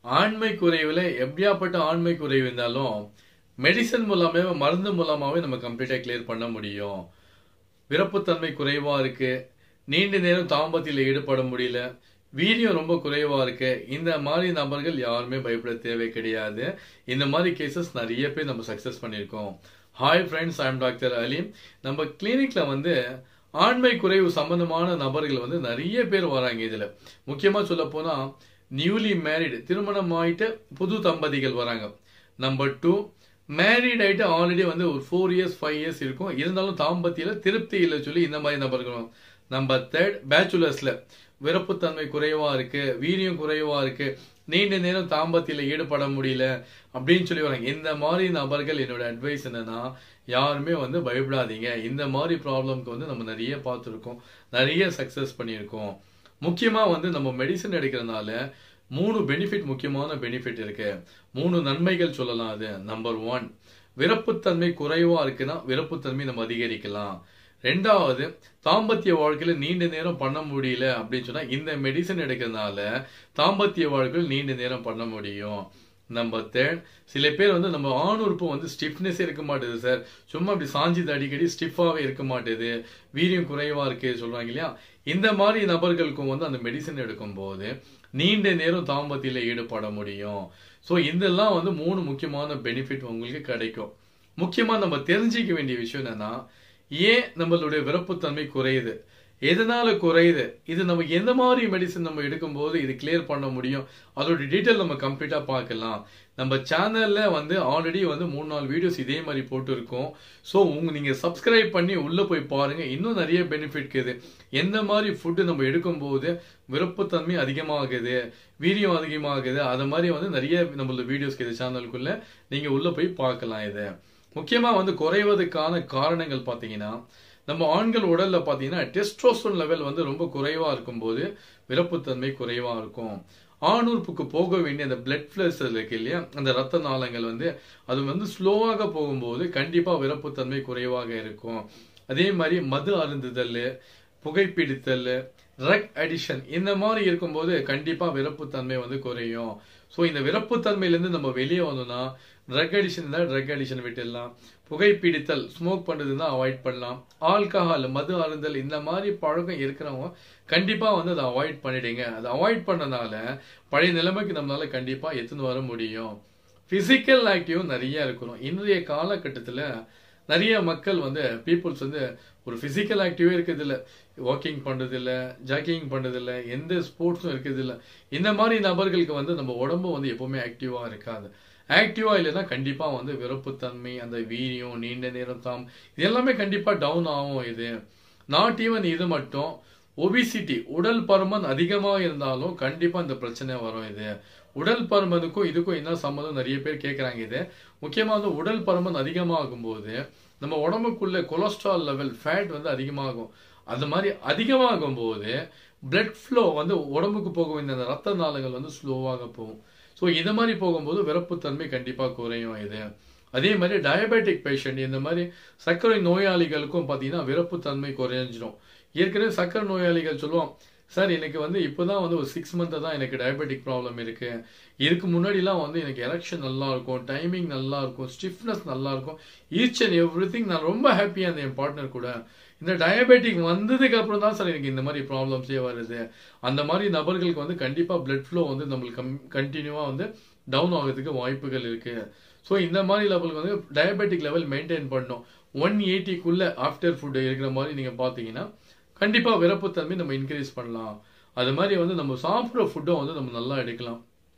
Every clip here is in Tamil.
ஆண்மை குறைவுல எப்படியாப்பட்ட ஆண்மை குறைவு இருந்தாலும் மெடிசன் மூலமாவே மருந்து மூலமாவே நம்ம கம்ப்ளீட்டா கிளியர் பண்ண முடியும் விரப்புத்தன்மை குறைவா இருக்கு நீண்ட நேரம் தாம்பத்தியில் ஈடுபட முடியல வீரியம் ரொம்ப குறைவா இருக்கு இந்த மாதிரி நபர்கள் யாருமே பயப்பட தேவை கிடையாது இந்த மாதிரி கேசஸ் நிறைய பேர் நம்ம சக்சஸ் பண்ணியிருக்கோம் hi friends I'm doctor Aleem நம்ம கிளினிக்ல வந்து ஆண்மை குறைவு சம்பந்தமான நபர்கள் வந்து நிறைய பேர் வராங்க இதுல முக்கியமா சொல்ல போனா நியூலி மேரிடு திருமணம் ஆயிட்டு புது தம்பதிகள் வராங்க நம்பர் டூ மேரிட் ஆயிட்டு ஆல்ரெடி வந்து ஒரு ஃபோர் இயர்ஸ் ஃபைவ் இயர்ஸ் இருக்கும் இருந்தாலும் தாம்பத்தியில திருப்தி இல்லை சொல்லி இந்த மாதிரி நபர்களும் நம்பர் தேர்ட் பேச்சுலர்ஸ்ல விருப்பத்தன்மை குறைவா இருக்கு வீரியம் குறைவா இருக்கு நீண்ட நேரம் தாம்பத்தியில ஈடுபட முடியல அப்படின்னு சொல்லி வராங்க இந்த மாதிரி நபர்கள் என்னோட அட்வைஸ் என்னன்னா யாருமே வந்து பயப்படாதீங்க இந்த மாதிரி ப்ராப்ளம்க்கு வந்து நம்ம நிறைய பார்த்துருக்கோம் நிறைய சக்சஸ் பண்ணியிருக்கோம் முக்கியமா வந்து நம்ம மெடிசன் எடுக்கிறதுனால மூணு பெனிஃபிட் முக்கியமான பெனிஃபிட் இருக்கு மூணு நன்மைகள் சொல்லலாம் அது நம்பர் ஒன் விரப்புத்தன்மை குறைவா இருக்குன்னா விரப்புத்தன்மை நம்ம அதிகரிக்கலாம் ரெண்டாவது தாம்பத்திய வாழ்க்கையில நீண்ட நேரம் பண்ண முடியல அப்படின்னு சொன்னா இந்த மெடிசன் எடுக்கிறதுனால தாம்பத்திய வாழ்க்கையில் நீண்ட நேரம் பண்ண முடியும் நம்பர் தேர்ட் சில பேர் வந்து நம்ம ஆண் உறுப்பு வந்து ஸ்டிஃப்னஸ் இருக்க மாட்டேது சார் சும்மா அப்படி சாஞ்சிது அடிக்கடி ஸ்டிஃபாவே இருக்க மாட்டேது வீரியம் குறைவா இருக்கு சொல்றாங்க இல்லையா இந்த மாதிரி நபர்களுக்கும் வந்து அந்த மெடிசன் எடுக்கும் போது நீண்ட நேரம் தாம்பத்தியில ஈடுபட முடியும் ஸோ இதெல்லாம் வந்து மூணு முக்கியமான பெனிஃபிட் உங்களுக்கு கிடைக்கும் முக்கியமா நம்ம தெரிஞ்சிக்க வேண்டிய விஷயம் என்னன்னா ஏன் நம்மளுடைய விருப்பத்தன்மை குறையுது எதனால குறையுது இது நம்ம எந்த மாதிரி மெடிசன் நம்ம எடுக்கும்போது இது கிளியர் பண்ண முடியும் அதோட டீட்டெயில் நம்ம கம்ப்ளீட்டா பார்க்கலாம் நம்ம சேனல்ல வந்து ஆல்ரெடி வந்து மூணு நாலு வீடியோஸ் இதே மாதிரி போட்டு இருக்கோம் ஸோ உங்க நீங்க சப்ஸ்கிரைப் பண்ணி உள்ள போய் பாருங்க இன்னும் நிறைய பெனிஃபிட் இருக்குது எந்த மாதிரி ஃபுட்டு நம்ம எடுக்கும்போது விருப்பத்தன்மை அதிகமாகுது வீரியம் அதிகமாகுது அது மாதிரி வந்து நிறைய நம்மளோட வீடியோஸ் இது சேனலுக்குள்ள நீங்க உள்ள போய் பார்க்கலாம் இது முக்கியமா வந்து குறைவதற்கான காரணங்கள் பார்த்தீங்கன்னா நம்ம ஆண்கள் உடல்ல பார்த்தீங்கன்னா டெஸ்ட்ரோஸ்டோன் லெவல் வந்து ரொம்ப குறைவா இருக்கும்போது விரப்புத்தன்மை குறைவா இருக்கும் ஆணுறுப்புக்கு போக வேண்டிய அந்த பிளட் ஃபிளஸ் இருக்கு இல்லையா அந்த ரத்த நாளங்கள் வந்து அது வந்து ஸ்லோவாக போகும்போது கண்டிப்பா விரப்புத்தன்மை குறைவாக இருக்கும் அதே மாதிரி மது அருந்துதல் புகைப்பிடித்தல் ட்ரக் அடிஷன் இந்த மாதிரி இருக்கும்போது கண்டிப்பா விரப்புத்தன்மை வந்து குறையும் ஸோ இந்த விரப்புத்தன்மையிலேருந்து நம்ம வெளியே வந்தோம்னா ட்ரக் அடிஷன் இருந்தால் ட்ரக் அடிஷன் விட்டுடலாம் புகைப்பிடித்தல் ஸ்மோக் பண்ணுறதுன்னா அவாய்ட் பண்ணலாம் ஆல்கஹால் மது அருந்தல் இந்த மாதிரி பழக்கம் இருக்கிறவங்க கண்டிப்பா வந்து அதை அவாய்ட் பண்ணிடுங்க அதை அவாய்ட் பண்ணனால பழைய நிலைமைக்கு நம்மளால கண்டிப்பா எத்துன்னு வர முடியும் பிசிக்கல் ஆக்டிவ் நிறைய இருக்கணும் இன்றைய காலகட்டத்தில் நிறைய மக்கள் வந்து பீப்புள்ஸ் வந்து ஒரு பிசிக்கல் ஆக்டிவே இருக்கிறது இல்லை வாக்கிங் பண்றது இல்லை ஜாக்கிங் பண்றது இல்லை எந்த ஸ்போர்ட்ஸும் இருக்கிறது இல்லை இந்த மாதிரி நபர்களுக்கு வந்து நம்ம உடம்பு வந்து எப்பவுமே ஆக்டிவா இருக்காது ஆக்டிவா இல்லைன்னா கண்டிப்பா வந்து விருப்புத்தன்மை அந்த வீரியம் நீண்ட நேரம் தாம் இது எல்லாமே கண்டிப்பா டவுன் ஆகும் இது நாட் ஈவன் இது மட்டும் ஒபிசிட்டி உடல் பருமன் அதிகமாக இருந்தாலும் கண்டிப்பா இந்த பிரச்சனை வரும் இது உடல் பருமனுக்கும் இதுக்கும் என்ன சம்மந்தம் நிறைய பேர் கேட்குறாங்க இது முக்கியமாக வந்து உடல் பருமன் அதிகமாகும் போது நம்ம உடம்புக்குள்ள கொலஸ்ட்ரால் லெவல் ஃபேட் வந்து அதிகமாகும் அது மாதிரி அதிகமாகும் போது பிளட் ஃப்ளோ வந்து உடம்புக்கு போக வேண்டிய அந்த ரத்த நாளங்கள் வந்து ஸ்லோவாக போகும் ஸோ இது மாதிரி போகும்போது விரப்புத்தன்மை கண்டிப்பாக குறையும் இது அதே மாதிரி டயபெட்டிக் பேஷண்ட் இந்த மாதிரி சர்க்கரை நோயாளிகளுக்கும் பார்த்தீங்கன்னா விரப்புத்தன்மை குறைஞ்சிரும் ஏற்கனவே சர்க்கரை நோயாளிகள் சொல்லுவோம் சார் எனக்கு வந்து இப்போதான் வந்து ஒரு சிக்ஸ் மந்த்தாக தான் எனக்கு டயபெட்டிக் ப்ராப்ளம் இருக்கு இதுக்கு முன்னாடிலாம் வந்து எனக்கு எலெக்ஷன் நல்லா இருக்கும் டைமிங் நல்லா இருக்கும் ஸ்டிஃப்னஸ் நல்லா இருக்கும் ஈச் அண்ட் எவ்ரி திங் நான் ரொம்ப ஹாப்பியாக இருந்தேன் என் பார்ட்னர் கூட இந்த டயபெட்டிக் வந்ததுக்கு அப்புறம் தான் சார் எனக்கு இந்த மாதிரி ப்ராப்ளம்ஸே வருது அந்த மாதிரி நபர்களுக்கு வந்து கண்டிப்பாக பிளட் ஃப்ளோ வந்து நம்மளுக்கு கம் கண்டினியூவாக வந்து டவுன் ஆகிறதுக்கு வாய்ப்புகள் இருக்கு ஸோ இந்த மாதிரி லெவலுக்கு வந்து டயபெட்டிக் லெவல் மெயின்டைன் பண்ணணும் ஒன் எயிட்டிக்குள்ள ஆஃப்டர் ஃபுட் இருக்கிற மாதிரி நீங்கள் பார்த்தீங்கன்னா கண்டிப்பாக விரப்புத்தன்மை நம்ம இன்க்ரீஸ் பண்ணலாம் அது மாதிரி வந்து நம்ம சாப்பிட்ற ஃபுட்டும் வந்து நம்ம நல்லா எடுக்கலாம்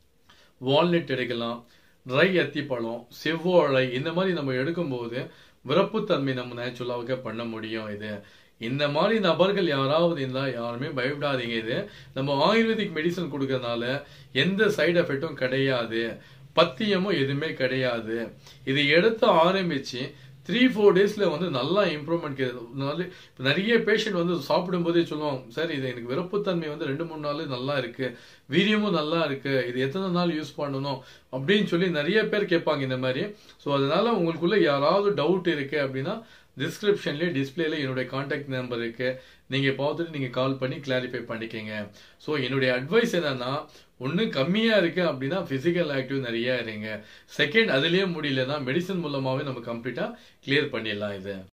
வால்நட் எடுக்கலாம் ட்ரை அத்திப்பழம் செவ்வாழை இந்த மாதிரி நம்ம எடுக்கும்போது விரப்புத்தன்மை நம்ம நேச்சுரலாக பண்ண முடியும் இது இந்த மாதிரி நபர்கள் யாராவது இருந்தால் யாருமே பயப்படாதீங்க இது நம்ம ஆயுர்வேதிக் மெடிசன் கொடுக்கறதுனால எந்த சைடு எஃபெக்டும் கிடையாது பத்தியமும் எதுவுமே கிடையாது இது எடுத்து ஆரம்பிச்சு த்ரீ ஃபோர் டேஸ்ல வந்து நல்லா இம்ப்ரூவ்மெண்ட் நிறைய பேஷண்ட் வந்து சாப்பிடும் போதே சொல்லுவாங்க சார் இது எனக்கு விருப்பத்தன்மை வந்து ரெண்டு மூணு நாள் நல்லா இருக்கு வீரியமும் நல்லா இருக்கு இது எத்தனை நாள் யூஸ் பண்ணணும் அப்படின்னு சொல்லி நிறைய பேர் கேட்பாங்க இந்த மாதிரி ஸோ அதனால உங்களுக்குள்ள யாராவது டவுட் இருக்கு அப்படின்னா டிஸ்கிரிப்ஷன்லேயே டிஸ்பிளேல என்னுடைய காண்டாக்ட் நம்பர் இருக்கு நீங்க பார்த்துட்டு நீங்க கால் பண்ணி கிளாரிஃபை பண்ணிக்கங்க ஸோ என்னுடைய அட்வைஸ் என்னன்னா ஒன்று கம்மியாக இருக்கு அப்படின்னா ஃபிசிக்கல் ஆக்டிவ் நிறைய இருங்க செகண்ட் அதுலேயே முடியலன்னா மெடிசன் மூலமாகவே நம்ம கம்ப்ளீட்டாக கிளியர் பண்ணிடலாம் இது